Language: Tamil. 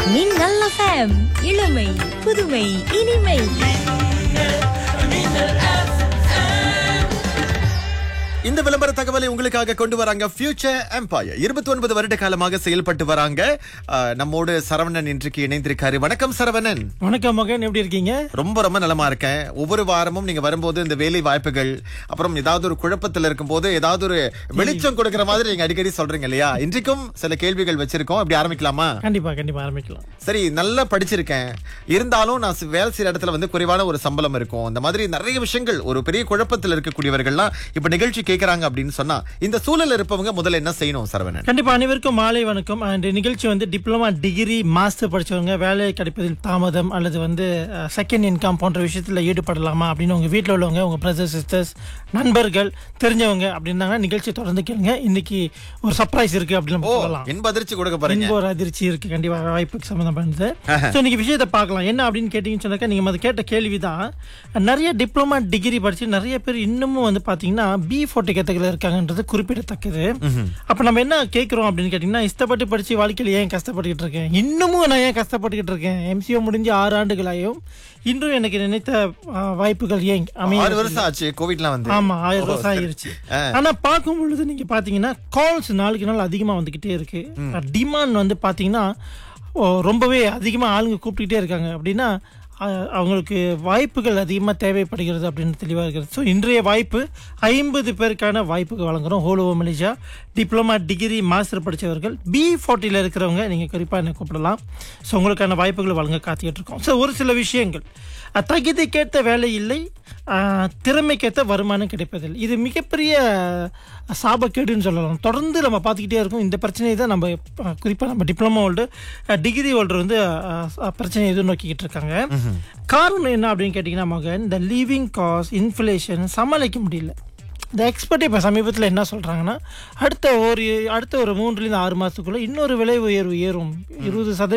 மின்னல் எஃப்எம் இளமை புதுமை இனிமை இந்த விளம்பர தகவலை உங்களுக்காக கொண்டு வராங்க ஃபியூச்சர் எம்பையர் இருபத்தி ஒன்பது வருட காலமாக செயல்பட்டு வராங்க அஹ், நம்மோடு சரவணன் இன்றைக்கு இணைந்திருக்காரு வணக்கம் சரவணன் வணக்கம் மகன் எப்படி இருக்கீங்க ரொம்ப ரொம்ப நலமா இருக்கேன் ஒவ்வொரு வாரமும் நீங்க வரும்போது இந்த வேலை வாய்ப்புகள் அப்புறம் ஏதாவது ஒரு குழப்பத்துல இருக்கும்போது ஏதாவது ஒரு வெளிச்சம் கொடுக்கிற மாதிரி நீங்க அடிக்கடி சொல்றீங்க இல்லையா இன்றைக்கும் சில கேள்விகள் வச்சிருக்கோம் இப்படி ஆரம்பிக்கலாமா கண்டிப்பா கண்டிப்பா ஆரம்பிக்கலாம் சரி நல்லா படிச்சிருக்கேன் இருந்தாலும் நான் சி- வேலை செய்யற இடத்துல வந்து குறைவான ஒரு சம்பளம் இருக்கும் இந்த மாதிரி நிறைய விஷயங்கள் ஒரு பெரிய குழப்பத்தில் இருக்கக்கூடியவர்கள்லாம் இப்ப நிகழ்ச்சி கேக்குறாங்க அப்படின்னு சொன்னா இந்த சூழல் இருப்பவங்க முதல்ல என்ன செய்யணும் சரவணன் கண்டிப்பா அனைவருக்கும் மாலை வணக்கம் அண்ட் நிகழ்ச்சி வந்து டிப்ளமா டிகிரி மாஸ்டர் படிச்சவங்க வேலை கிடைப்பதில் தாமதம் அல்லது வந்து செகண்ட் இன்கம் போன்ற விஷயத்துல ஈடுபடலாமா அப்படின்னு உங்க வீட்டில் உள்ளவங்க உங்க பிரதர் சிஸ்டர்ஸ் நண்பர்கள் தெரிஞ்சவங்க அப்படின்னாங்கன்னா நிகழ்ச்சி தொடர்ந்து கேளுங்க இன்னைக்கு ஒரு சர்ப்ரைஸ் இருக்கு அப்படின்னு நம்ம ஓ சொல்லலாம் என்ப அதிர்ச்சி கொடுக்க போறீங்க இன்ப ஒரு அதிர்ச்சி இருக்கு கண்டிப்பா வாய்ப்புக்கு சம்மந்தப்பட்டது ஸோ இன்னைக்கு விஷயத்தை பார்க்கலாம் என்ன அப்படின்னு கேட்டீங்கன்னு சொன்னாக்கா நீங்க அது கேட்ட கேள்விதான் நிறைய டிப்ளமா டிகிரி படிச்சு நிறைய பேர் இன்னமும் வந்து பாத்தீங்கன்னா பி ஃபோர்ட்டி கேட்டகரியில் இருக்காங்கன்றது குறிப்பிடத்தக்கது அப்ப நம்ம என்ன கேட்கிறோம் அப்படின்னு கேட்டீங்கன்னா இஷ்டப்பட்டு படிச்சு வாழ்க்கையில ஏன் கஷ்டப்பட்டுக்கிட்டு இருக்கேன் இன்னமும் நான் ஏன் கஷ்டப்பட்டுக்கிட்டு இருக்கேன் எம்சிஓ முடிஞ்சு ஆறு ஆண்டுகளாயும் இன்றும் எனக்கு நினைத்த ஆ, வாய்ப்புகள் ஏன் அமைய ஆறு வருஷம் ஆச்சு கோவிட்லாம் வந்து ஆமா ஆயிரம் வருஷம் ஆயிருச்சு ஆனா பார்க்கும் பொழுது நீங்க பாத்தீங்கன்னா கால்ஸ் நாளுக்கு நாள் அதிகமா வந்துகிட்டே இருக்கு டிமாண்ட் வந்து பாத்தீங்கன்னா ஓ, ரொம்பவே அதிகமா ஆளுங்க கூப்பிட்டுக்கிட்டே இருக்காங்க அப்படின்னா அஹ், அவங்களுக்கு வாய்ப்புகள் அதிகமாக தேவைப்படுகிறது அப்படின்னு தெளிவாக இருக்கிறது ஸோ இன்றைய வாய்ப்பு ஐம்பது பேருக்கான வாய்ப்புகள் வழங்குறோம் Holo Malaysia diploma degree master படித்தவர்கள் பி ஃபார்ட்டியில் இருக்கிறவங்க நீங்கள் குறிப்பாக என்ன கூப்பிடலாம் ஸோ உங்களுக்கான வாய்ப்புகளை வழங்க காத்துக்கிட்டு இருக்கோம் ஸோ ஒரு சில விஷயங்கள் அஹ், தகுதிக்கேற்ற வேலை இல்லை அஹ், திறமைக்கேற்ற வருமானம் கிடைப்பதில்லை இது மிகப்பெரிய அஹ், சாபக்கேடுன்னு சொல்லலாம் தொடர்ந்து நம்ம பார்த்துக்கிட்டே இருக்கோம் இந்த பிரச்சனையை தான் நம்ம குறிப்பாக நம்ம டிப்ளமோ ஹோல்டு டிகிரி ஹோல்டர் வந்து அஹ், அஹ், பிரச்சனையை எதிர்நோக்கிக்கிட்டு இருக்காங்க காரணம் என்ன அப்படின்னு கேட்டிங்கன்னா மகன் இந்த லீவிங் காஸ்ட் இன்ஃப்ளேஷன் சமாளிக்க முடியல இந்த எக்ஸ்பர்ட் இப்போ சமீபத்தில் என்ன சொல்கிறாங்கன்னா அடுத்த ஒரு அடுத்த ஒரு மூன்றுலேருந்து ஆறு மாதத்துக்குள்ளே இன்னொரு விலை உயர்வு ஏறும் இருபது சதவீதம்